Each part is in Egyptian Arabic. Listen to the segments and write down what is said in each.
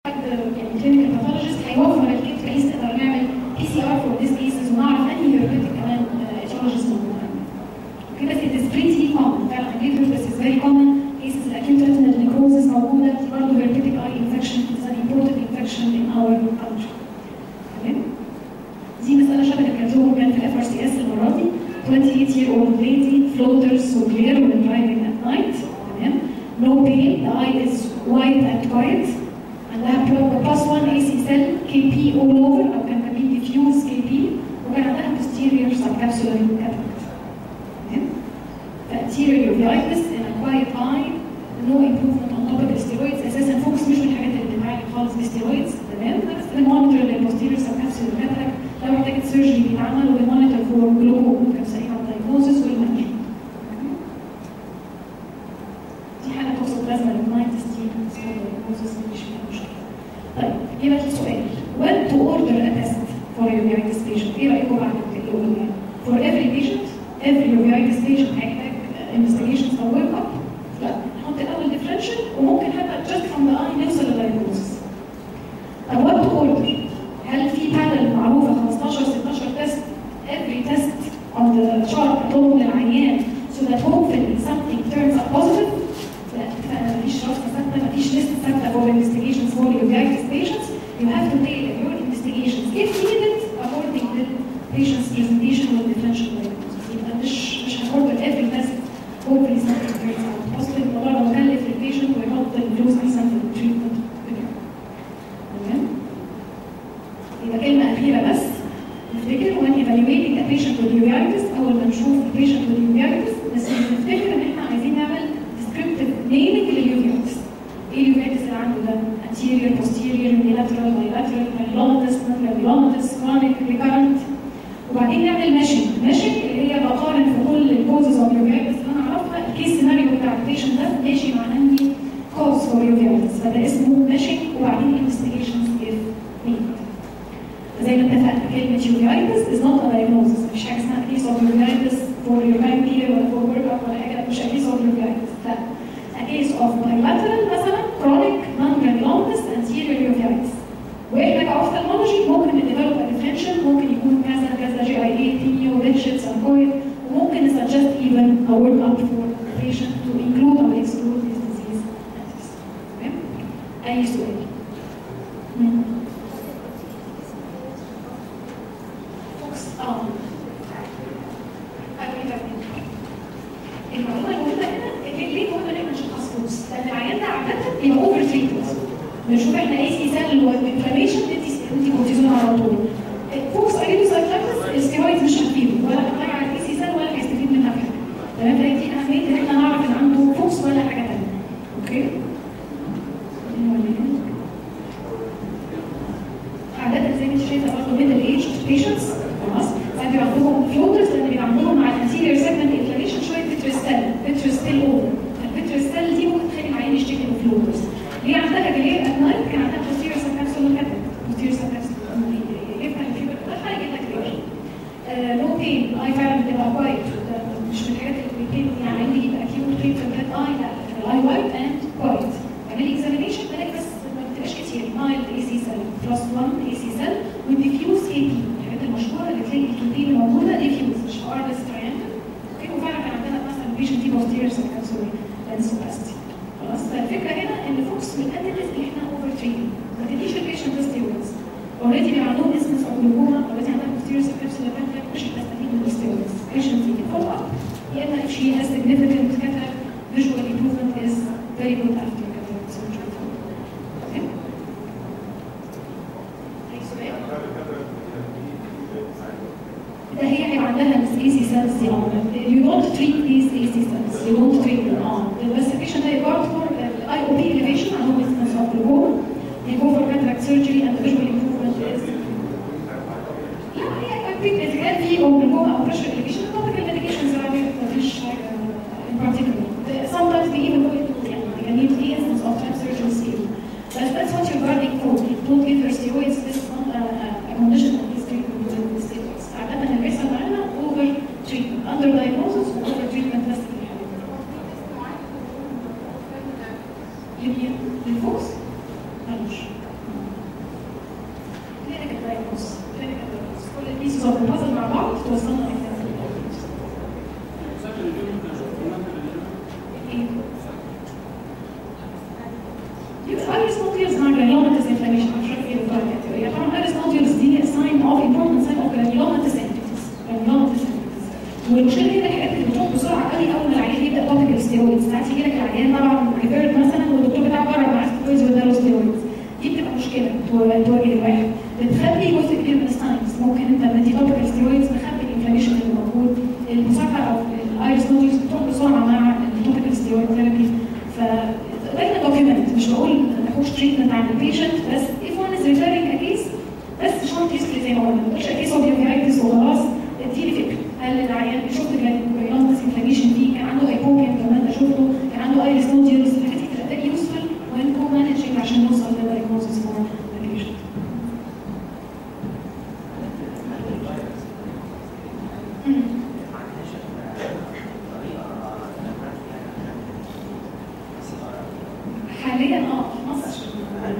يعني كلينيكال باثولوجيست هيوفر الكيت بحيث نقدر نعمل بي سي ار فور ذيس كيسز ونعرف انهي هيربيتك كمان اتيولوجيست موجود اوكي بس it is pretty common فعلا اكيد بس is very common cases acute retinal necrosis موجوده برضه herpetic eye infection is an important infection in our country تمام دي مساله شبه اللي كانت لهم كان في الاف ار سي اس المره دي 28 year old lady floaters so clear when driving at night تمام no pain the eye is white and quiet عندها plus one AC cell KP all over او كان كمان diffuse KP وكان عندها posterior subcapsular cataract تمام anterior uveitis in a quiet eye no improvement on topical steroids اساسا فوكس مش من الحاجات اللي بتتعالج خالص بالستيرويدز تمام بس بنمونيتور للبوستيريور سبكابسولار كاتراكت لو محتاجه سيرجري بيتعمل وبنمونيتور فور جلوكو كابسولين دايجنوزس والمانجمنت دي حاله توكسوبلازما للمايتس دي دايجنوزس مش فيها مشكله طيب يبقى في سؤال when to order a test for uveitis patient ايه رايكم بعد الاولى for every patient every uveitis patient هيحتاج investigations او work up لا نحط الاول differential وممكن حتى just from the eye نوصل للدايجنوزس طب what to order هل في بانل معروفه 15 16 تيست every test on the chart بتطلب للعيان so that hopefully something turns up positive لا مفيش رابطه ثابته مفيش ليست ثابته for investigations for uveitis patients you have to tailor your investigations if needed according to the patient's presentation with differential diagnosis يبقى مش مش هنوردر every test hopefully something turns out positive الموضوع ده مكلف للبيشنت ويحط الفلوس احسن في التريتمنت تمام يبقى كلمه اخيره بس نفتكر when evaluating a patient with uveitis اول ما نشوف patient with uveitis بس نفتكر ان احنا عايزين نعمل descriptive naming للuveitis ايه الuveitis اللي عنده ده anterior posterior unilateral bilateral granulomatous non-granulomatous chronic recurrent وبعدين نعمل ماشنج ماشنج اللي هي بقارن في كل الكوزز اوف uveitis اللي انا اعرفها الكيس سيناريو بتاع البيشنت ده ماشي مع انهي كوز فور uveitis فده اسمه ماشنج وبعدين investigations if needed زي ما اتفقنا كلمة uveitis is not a diagnosis مفيش حاجة اسمها case of uveitis for your time period ولا for work up ولا حاجة مش a case of uveitis لا a case of bilateral مثلا chronic non-granulomatous anterior uveitis واحنا كاوفتالمولوجي ممكن نديفلوب differential ممكن يكون كذا كذا جي اي اي تيميو ريتشارد سانكويد وممكن نسجست even a work up for the patient to include or exclude this disease تمام؟ أي سؤال؟ مم. فوكس اه المعلومه المهمه هنا ليه ليه مهم ان احنا نشخص فوكس؟ لان العيان ده عاده بيبقى اوفر تريتمنت بنشوف احنا اي سي سيل وانفلاميشن ندي ندي كورتيزون على طول فوكس ايدو سايكلايتس الستيرويدز مش هتفيده ولا هتضيع على الاي سي سيل ولا هيستفيد منها في حاجه تمام فدي اهميه ان احنا نعرف ان عنده فوكس ولا حاجه ثانيه اوكي؟ عادة زي ما انت شايفه برضه ميدل ايج بيشنتس خلاص فبيبقى عندهم فلوترز لان بيبقى عندهم مع الانتيريور سيجمنت انفلاميشن شويه فيترستال فيترستال اوفر الفيترستال دي ممكن تخلي العين يشتكي من فلوترز ليه عندها جلير ات نايت كان عندها posterior subcapsular catheter posterior subcapsular يفتح الفيبر تدخل يجيب لك ريجن نو بين الاي فعلا بتبقى وايت مش من الحاجات اللي بيبين يعني عندي يبقى اكيوت بين في الريد اي لا الاي وايت اند وايت اعملي اكزامينيشن بالك بس ما بتبقاش كتير مايلد اي سي سيل بلس 1 اي سي سيل والديفيوز اي بي الحاجات المشهوره اللي تلاقي الكي بي اللي موجوده ديفيوز مش ارلس تريانجل اوكي وفعلا كان عندنا مثلا بيشنت دي posterior subcapsular lens opacity خلاص فالفكره هنا ان فوكس من الانتيتيز اللي احنا اوفر تريتنج ما تديش البيشنت ده ستيرويدز اوريدي بيبقى عندهم اسمس او جلوكوما اوريدي عندها posterior subcapsular cataract مش هتستفيد من الستيرويدز patient يجي فولو اب يا اما if she has significant cataract visual improvement is very good after cataract surgery okay أي سؤال؟ ده هي هيبقى عندها الاي سي سيلز دي you don't treat these AC cells you don't treat them on the investigation ده يبقى for الاي او بي elevation عندهم instance of glaucoma they go for cataract surgery and the visual improvement is لا هي اكيد اذا كان في او glaucoma او pressure elevation topical medications are مفيش حاجه in particular sometimes they even go into يعني need the instance of time surgery skill but that's what you're guarding for don't give her steroids this is not a, a condition that is treatment with steroids عادة اللي بيحصل معانا over treatment under diagnosis و over treatment بس في الحالة دي. للفوكس مالوش diagnosis clinical diagnosis كل البيسز اوف البازل مع بعض توصلنا لكلينيكال diagnosis ايه يبقى ايرس نوديولز مع جرانيوماتس انفلاميشن مش عارف ايه الفرق هي طبعا ايرس نوديولز دي ساين اوف امبورتنت ساين اوف جرانيوماتس انفلاميشن جرانيوماتس والمشكله هي الحاجات اللي بتروح بسرعه قوي اول ما العيان يبدا توبيكال ستيرويدز ساعات يجي لك العيان طبعا ريفيرد مثلا والدكتور بتاعه جرب معاه ستيرويدز واداله ستيرويدز دي بتبقى مشكله تو- تواجه الواحد بتخلي جزء كبير من الساينس ممكن انت لما تدي توبيكال ستيرويدز تخبي الانفلاميشن اللي موجود المساعده او الايرس نوديولز بتروح بسرعه مع التوبيكال ستيرويد ثيرابي ف لكن دوكيومنت مش بقول نخش تريتمنت عند البيشنت بس if one is referring a case بس شورت هيستوري زي ما قلنا ما تقولش كيس اوف يوفيرايتس وخلاص اديني فكره هل العيان شفت جرانيوماتس انفلاميشن دي كان عنده هايبوكيم زي ما انت شفته كان عنده ايرس نوديولز الحاجات دي بتبقى يوسفل وين كو مانجنج عشان نوصل للدايجنوزس فور البيشنت حاليا اه في مصر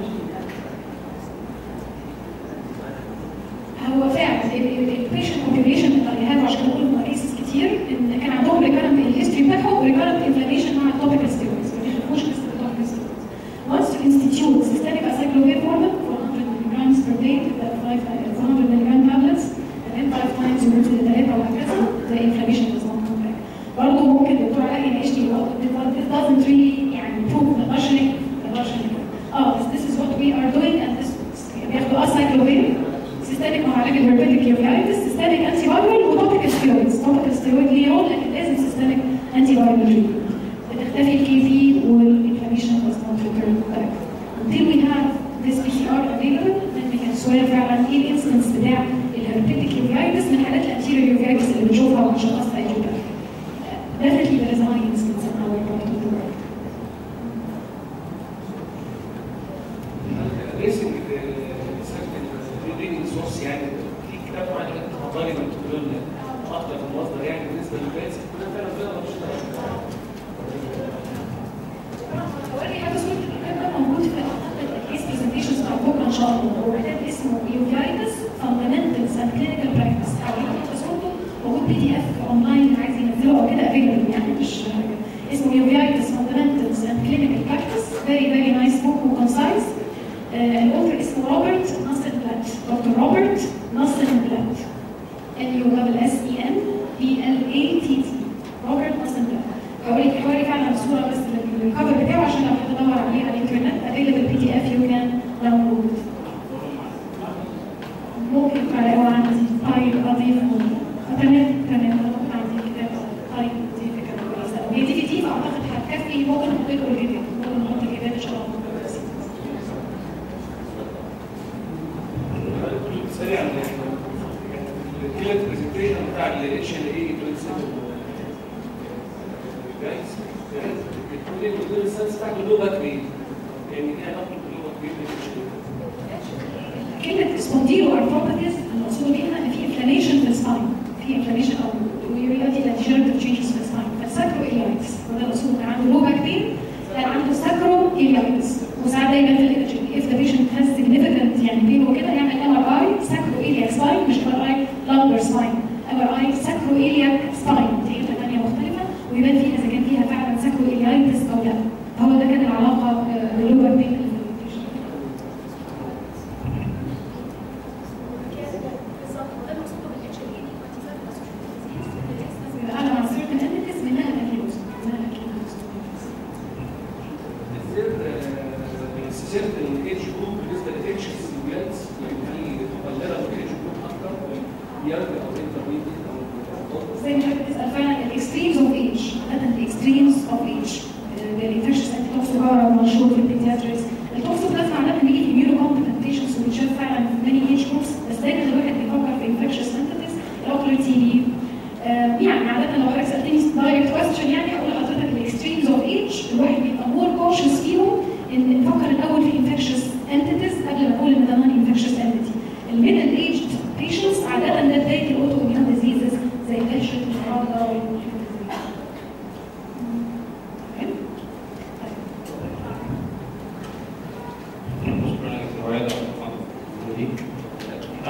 هو فعلا البيشنت population اللي هذا عشان نقول انه كيسز كتير ان كان عندهم ريكارنت الهيستوري بتاعهم ريكارنت انفلاميشن مع التوبيكال ستيرويدز ما بيخافوش بس التوبيكال ستيرويدز Once to institute systemic acyclovir formula for 100 milligrams per day تبدا 500 milligram tablets and then 5 times you go to the ثلاثة وهكذا the inflammation does not come back. برضه ممكن الدكتور علاء يناقش لي it doesn't really يعني prove the rationing the rationing اه بس this is what we are doing and this بياخدوا acyclovir سيستميك مع علاج الهربيتك يوفيايتس سيستميك انتي فايرال وتوبيكال ستيرويدز توبيكال ستيرويد ليه رول لكن لازم سيستميك انتي فايرال تريتمنت بتختفي الكي في والانفلاميشن does not return back until we have this PCR available then we can swear فعلا ايه الانسلنس بتاع الهربيتك يوفيايتس من حالات الانتيريور يوفيايتس اللي بنشوفها وبنشخصها ايجوبا definitely there is a high incidence in our part of the world ريسنج ريدنج سورس يعني في كتاب معين انت حضاري من تقول لنا اكتر من مصدر يعني بالنسبه للبيتس كلنا فعلا فعلا مش حوالي حاجه صوره الكتاب ده موجود في الكيس برزنتيشنز بتاع بكره ان شاء الله هو كتاب اسمه يوفيايتس فاندمنتالز اند كلينيكال براكتس حاولت صورته موجود بي دي اف اونلاين اللي عايز ينزله او كده افيلبل يعني مش حاجه اسمه يوفيايتس فاندمنتالز اند كلينيكال براكتس فيري فيري نايس بوك وكونسايز الاوثر اسمه روبرت ناصر بلات دكتور روبرت ناصر بلات N U double S E N B L A T T روبرت ناصر بلات هوريك هوريك فعلا الصوره بس الكفر بتاعه عشان لو حد دور عليه على الانترنت افيلبل بي دي اف يو كان داونلود ممكن تلاقوا عندي فايل اضيفه تمام تمام انا ممكن عندي كتاب فايل دي فكره كويسه وهي دي في دي فاعتقد هتكفي ممكن نحط لكم الكتاب ممكن نحط الكتاب ان شاء الله سريعا كده البرزنتيشن بتاع الاتش ال اي 27 جايز بتقول ان الدور السادس بتاعته له باك بين يعني ايه علاقه باللو باك بين كلمة سبونديلو ارثروباثيز المقصود بيها ان في انفلاميشن في السباين في انفلاميشن او ويؤدي الى degenerative changes في السباين فالساكرو اليايتس وده المقصود كان عنده لو باك بين كان عنده ساكرو اليايتس وساعات دايما في الايمجنج if the patient has significant يعني بين وكده يعمل ام ار اي ساكرو الياك سباين مش ام ار اي لامبر سباين ام ار اي ساكرو الياك سباين دي حته ثانيه مختلفه ويبان فيها اذا كان فيها فعلا ساكرو اليايتس او لا فهو ده كان العلاقه باللو باك بين اللي في البيشنت. انا مع certain entities منها الاكيوز منها الاكيوز سيرت الايدج جروب بالنسبه للاتش سيجمنتس يعني في مقلله من الايدج جروب اكتر يرجع او انترميديت او زي ما حضرتك بتسال فعلا الاكستريمز اوف ايج عاده الاكستريمز اوف ايج الانفكشن انتي توكسيكارا مشهور في البيدياتريكس التوكسوبلازما عاده بيجي في immuno competent patients وبيتشاف فعلا في many age groups بس دايما الواحد بيفكر في infectious entities الاوكلر تي بي يعني عاده لو حضرتك سالتني دايركت كويستشن يعني هقول لحضرتك الاكستريمز اوف ايج الواحد بيبقى مور كوشس فيهم ان نفكر الاول في infectious entities قبل ما نقول ان ده non infectious entity الميدل ايج patients عاده ده بدايه الاوتو immune diseases زي القشره الحمراء والحاجات دي. تمام؟ شكرا لك الرعاية والمحاضرة دي.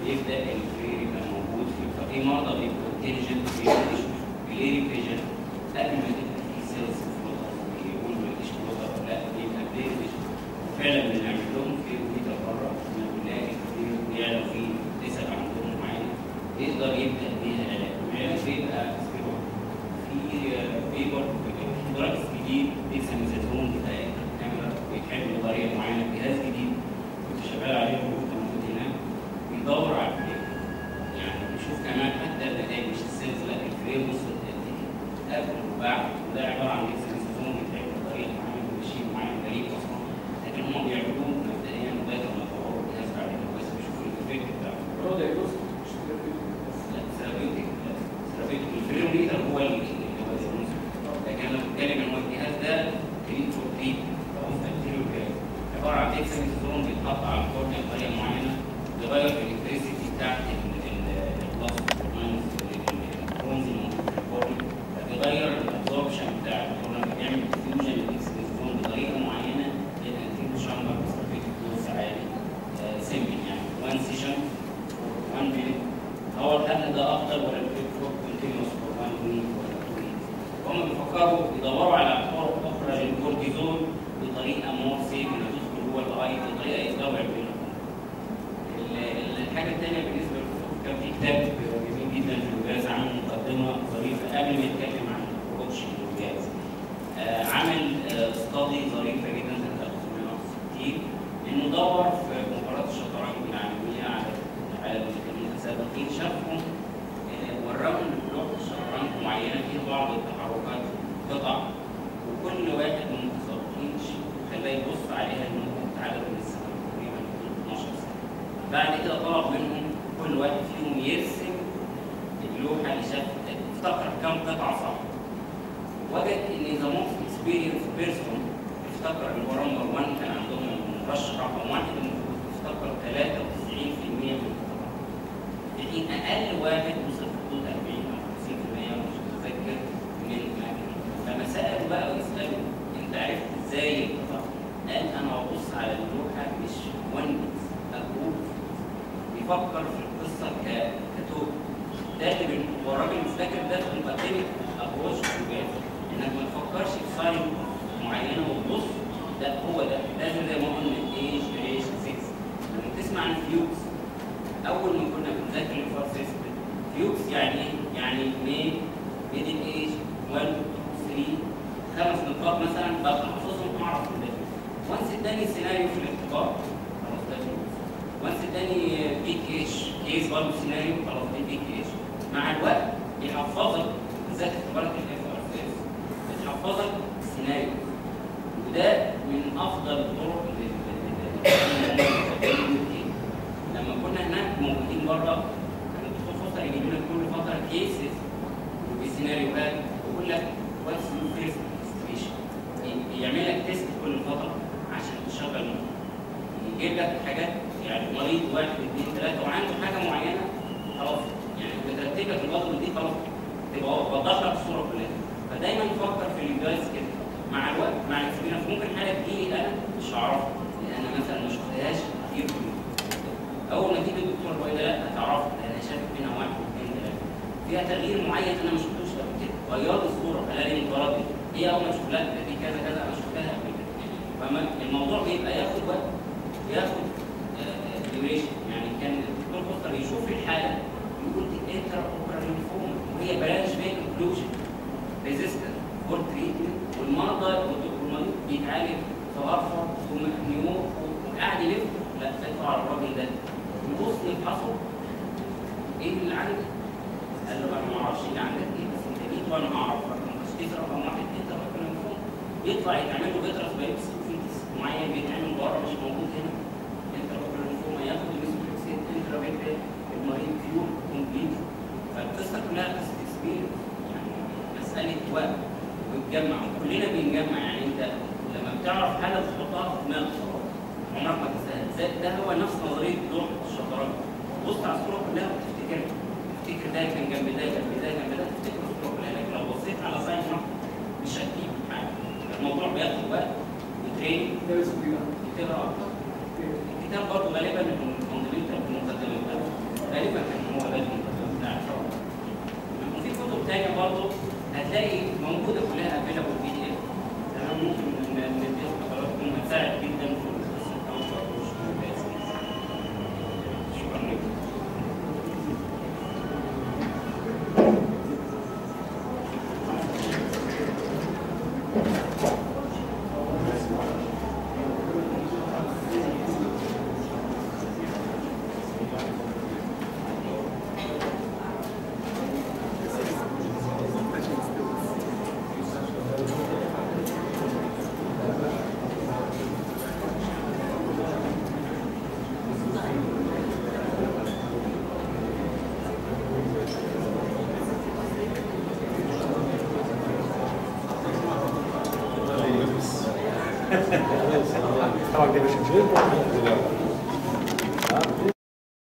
يبدا الفلير يبقى موجود فيه ففي مرضى بيبقوا تنجن فليري فيجن قبل ما تبقى في سيلز فلوتر يقولوا مفيش فلوتر لا بيبقى فليري فيجن فعلا بنعمل لهم فلير ميتر بره بنلاقي فلير بيعلى فيه نسب عندهم معينه يقدر يبدا بيها علاج العلاج بيبقى في بيبر دراجز جديد ديكساميثاسون بتعمل بيتعمل بطريقه معينه جهاز جديد كنت شغال عليه وكنت موجود هناك بيدور على الفريم يعني بيشوف كمان حتى النتائج مش السيلز لا الفريم وصلت قد ايه قبل وبعد وده عباره عن ديكساميثاسون بيتعمل بطريقه معينه بمشين معين غريب اصلا لكن هم بيعملوه مبدئيا لغايه ما يطوروا الجهاز بعدين بس بيشوفوا الايفكت بتاعه هو ده يوصل مش therapeutic. لا سيرابيوتيك سيرابيوتيك الفريم ليتر هو اللي هو العنصر لكن انا بتكلم ان هو الجهاز ده تريد فور تريد او انتيريور جهاز عباره عن ديكساميثاسون بيتحط على الكورنيا بطريقه معينه تغير الالكتريسيتي بتاعت البلس والماينس البرونز الموجود في الكورنيا بيغير الابزوربشن بتاع الكورنيا بيعمل ديفيوجن للديكساميثاسون بطريقه معينه للانتيريور شامبر سيرابيوتيك دوز عالي سيمبل يعني وان سيشن وان مينيت هو هل ده افضل ولا الفيك كونتينوس فور وان ويك ولا تو ويك هم بيفكروا يدوروا على طرق اخرى للكورتيزون بطريقه مور سيف انها تدخل جوه الاي بطريقه يستوعب بيها ال- الحاجه الثانيه بالنسبه للكتب كان في كتاب جميل جدا في الجهاز عامل مقدمه ظريفه قبل ما يتكلم عن البرودكشن للجهاز آه، عامل استادي ظريفه جدا سنه 1960 انه دور في مباراه الشطرنج العالميه على على المتسابقين شافهم آه، وراهم ان لوحه الشطرنج معينه فيها بعض التحركات قطع وكل واحد من المتسابقين ش- خلاه يبص عليها انه كانت عدد من السنوات تقريبا 12 سنه بعد كده طلب منهم كل واحد فيهم يرسم اللوحه اللي شافها افتكر كم قطعه صح وجد ان ذا موست اكسبيرينس بيرسون افتكر اللي هو نمبر 1 كان عندهم مرشح رقم واحد المفروض افتكر 93% من القطع في حين اقل واحد وصل في حدود 40 او 50% مش متذكر من المكان فما سالوا بقى ويسالوا انت عرفت ازاي القطع؟ قال انا ببص على اللوحه مش وان اقول بيفكر في القصه ك- كتوب ده اللي بن- هو الراجل مش فاكر ده في مقدمه ابروش الجهاز انك ما تفكرش في ساين معينه وتبص ده هو ده لازم زي ما قلنا ايج ريش 6 لما تسمع عن فيوكس اول ما كنا بنذاكر الفار سيستم فيوكس يعني ايه؟ يعني ميد ميدل ايج 1 3 خمس نقاط مثلا ببقى حافظهم اعرف ده وانس اداني سيناريو في الاختبار خلاص ده فيوكس وانس اداني بيك ايش كيس برضه سيناريو خلاص دي بيك ايش مع الوقت بيحفظك بالذات اختبارات الاف ار سي اس بتحفظك سيناريو وده من افضل الطرق لل- لل- لل- لما كنا هناك موجودين بره كانوا الدكتور فتره يجيب لنا كل فتره كيسز وبسيناريوهات ويقول لك واتس يور فيرست ستيشن يعمل لك تيست كل فتره عشان تشغل مخك يجيب لك حاجات يعني مريض واحد اثنين ثلاثه وعنده حاجه معينه خلاص يعني بترتب لك الوضع دي خلاص تبقى وضح لك الصوره كلها فدايما فكر في الجواز كده مع الوقت مع الاكسبيرينس ممكن حاجه تجيلي انا مش هعرفها لان انا مثلا ما شفتهاش كتير في اليوم. اول ما تيجي الدكتور بقول لا هتعرفها لان انا شايف منها واحد اثنين ثلاثه فيها تغيير معين انا ما شفتوش قبل كده غيرت الصوره خلاني متردد هي اول ما اشوف لا ده دي كذا كذا انا شفتها قبل كده فالموضوع بيبقى ياخد وقت ياخد ديوريشن يعني كان الدكتور فوستر يشوف الحاله يقول دي انتر اوبرا لينفوما وهي بلاش فيك انكلوجن ريزيستنت فور تريتمنت والمرضى والمريض بيتعالج في غرفه ومحميوه وقاعد يلف لا اطلع على الراجل ده نبص نفحصه ايه اللي عندك؟ قال له انا ما اعرفش اللي عندك ايه بس انت جيت وانا هعرف رقم تشخيص رقم واحد انت رقم لينفوما يطلع يتعمل له بيترس بايبسي وفيتس معين بيتعمل بره مش موجود هنا انت رقم لينفوما ياخد الميسوفلكسين انترا فيترال المريض كيور كومبليت فالقصه كلها قصه اكسبيرينس يعني مساله وقت وتجمع وكلنا بنجمع يعني انت لما بتعرف حاجه تحطها في دماغك خلاص عمرك ما تنساها زي- ده هو نفس نظريه لوحه الشطرنج بص على الصوره كلها وتفتكرها تفتكر ده كان جنب ده جنب ده جنب ده تفتكر الصوره كلها لكن لو بصيت على ساين واحد مش هتجيب حاجه الموضوع بياخد وقت وتريننج ده اسمه ايه بقى؟ بتقرا اكتر الكتاب برضه غالبا الفوندمنتال في المقدمه بتاعته هتلاقي موجوده كلها افيلابل بي دي اف تمام ممكن نديها لحضراتكم هتساعد جدا في قصه توفر شكرا لكم طبعا ده مش